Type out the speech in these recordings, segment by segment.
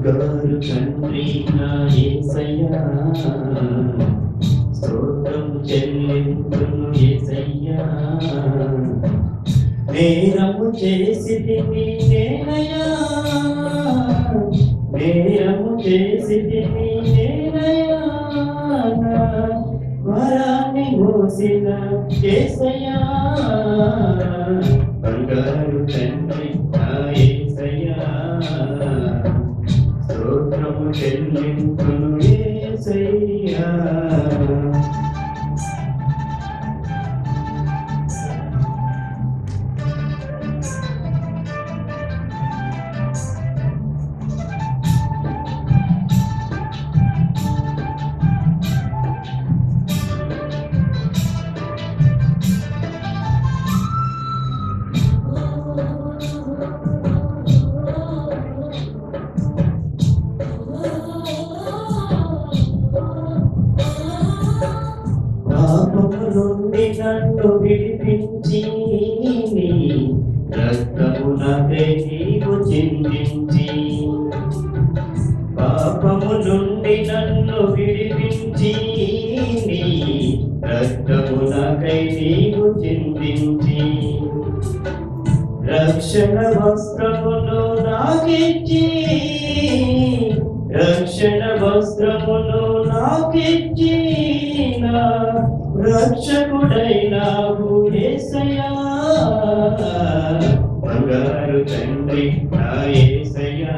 బంగారు తండ్రి నా యేసయ్యా స్తోత్రం చెల్లింపును యేసయ్యా నేరము చేసి నేనయ్యా నేరము చేసి నేనయ్యా వరాన్ని మోసిన యేసయ్యా బంగారు తండ్రి నా యేసయ్యా స్తోత్రము చెల్లింపును యేసయ్యా పాపము నుండి నన్ను విడిపించి నీ రక్తమునకై నీవు చిందించి పాపము నుండి నన్ను విడిపించి నీ రక్తమునకై నీవు చిందించి రక్షణ వస్త్రమును నాకిచ్చి రక్షణ వస్త్రమును నాకిచ్చి నా రక్షకుడైనావు యేసయ్యా బంగారు తండ్రి నా యేసయ్యా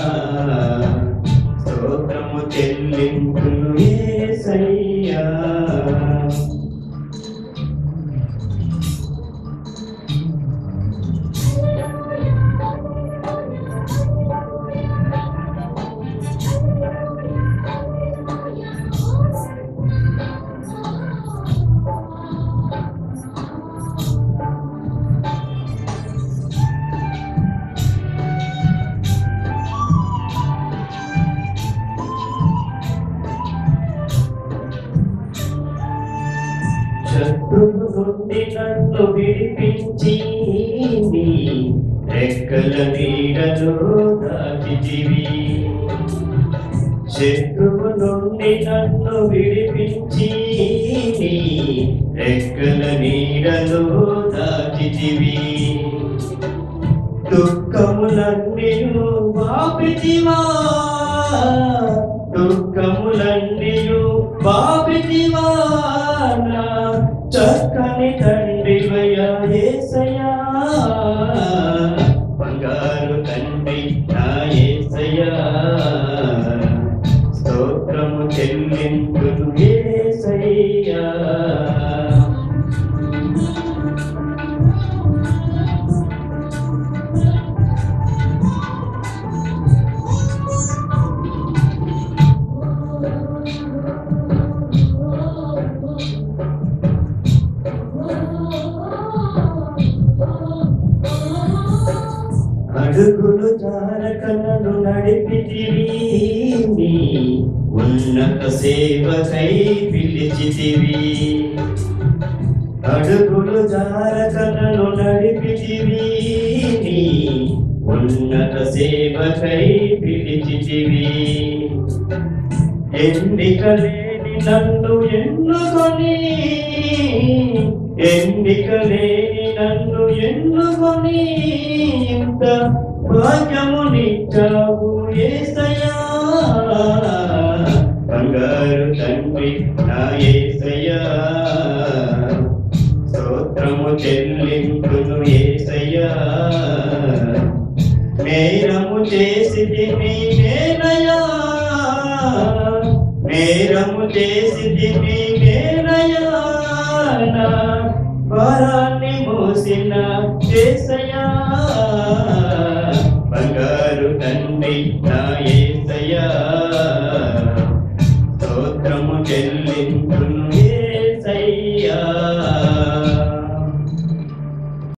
స్తోత్రము చెల్లింపును యేసయ్యా శత్రువు నుండి నన్ను విడిపించి నీ రెక్కల నీడలో దాచితివి శత్రువు నుండి నన్ను విడిపించి నీ రెక్కల నీడలో దాచితివి దుఃఖములన్నీ బాపితివా దుఃఖములన్నీ బాపితివా నా చక్కని తండ్రివయ్యా యేసయ్యా బంగారు తండ్రి నా యేసయ్యా స్తోత్రము చెల్లింపును యేసయ్యా అడుగులు జారకలను నడిపితివి నీ ఉన్నత సేవకై పిలిచితివి అడుగులు జారకలను నడిపితివి నీ ఉన్నత సేవకై పిలిచితివి ఎన్నిక లేని నన్ను ఎన్నుకొని ఎన్నిక లేని నన్ను ఎన్నుకొని ఇంత భాగ్యమునిచ్చావు ఏసయ్యా బంగారు తండ్రి నా ఏసయ్యా స్తోత్రము చెల్లింపును ఏసయ్యా నేరము చేసి నేనయా నేరము చేసి నేనయా నా భారాన్ని మోసిన ఏసయ్యా బంగారు తండ్రి నా ఏసయ్యా